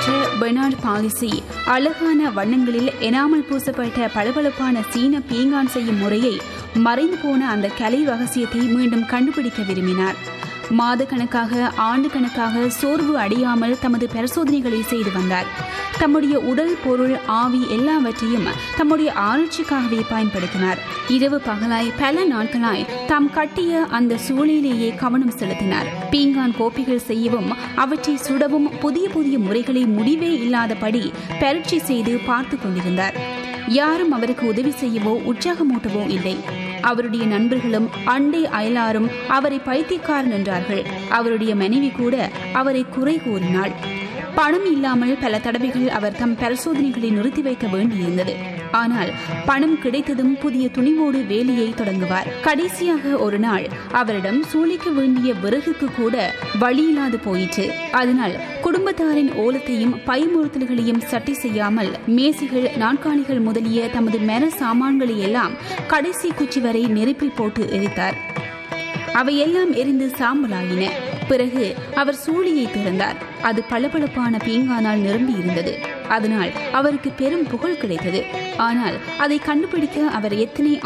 பெற்ற Bernard policy அழகான வண்ணங்களில் எனாமல் பூசப்பட்ட பளபளப்பான சீன பீங்கான் செய்யும் முறையை மறைந்து போன அந்த கலை ரகசியத்தை மீண்டும் கண்டுபிடிக்க விரும்பினார் மாத கணக்காக ஆண்டு கணக்காக சோர்வு அடையாமல் தமது பரிசோதனைகளை செய்து வந்தார் தம்முடைய உடல் பொருள் ஆவி எல்லாவற்றையும் தம்முடைய ஆராய்ச்சிக்காகவே பயன்படுத்தினார் இரவு பகலாய் பல நாட்களாய் தாம் கட்டிய அந்த சூழலிலேயே கவனம் செலுத்தினார் பீங்கான் கோப்பிகள் செய்யவும் அவற்றை சுடவும் புதிய புதிய முறைகளை முடிவே இல்லாதபடி பரீட்சை செய்து பார்த்து கொண்டிருந்தார் யாரும் அவருக்கு உதவி செய்யவோ உற்சாகமூட்டவோ இல்லை அவருடைய நண்பர்களும் அண்டை அயலாரும் அவரை பைத்தியக்காரன் என்றார்கள் அவருடைய மனைவி கூட அவரை குறை கூறினாள் பணம் இல்லாமல் பல தடவைகள் அவர் தம் பரிசோதனைகளை நிறுத்தி வைக்க வேண்டியிருந்தது ஆனால் பணம் கிடைத்ததும் புதிய துணிவோடு வேலையை தொடங்குவார் கடைசியாக ஒரு நாள் அவரிடம் சூழிக்க வேண்டிய விறகுக்கு கூட வழியில்லாது போயிற்று அதனால் குடும்பத்தாரின் ஓலத்தையும் பயமுறுத்தல்களையும் சட்டை செய்யாமல் மேசைகள் நாற்காலிகள் முதலிய தமது மர சாமான்களை எல்லாம் கடைசி குச்சி வரை நெருப்பில் போட்டு எரித்தார் அவையெல்லாம் எரிந்து சாம்பலாயின பிறகு அவர் சூழியை திறந்தார் அது பளபளப்பான பீங்கானால் நிரம்பி இருந்தது அதனால் அவருக்கு பெரும் புகழ் கிடைத்தது ஆனால் அதை கண்டுபிடிக்க அவர் எத்தனை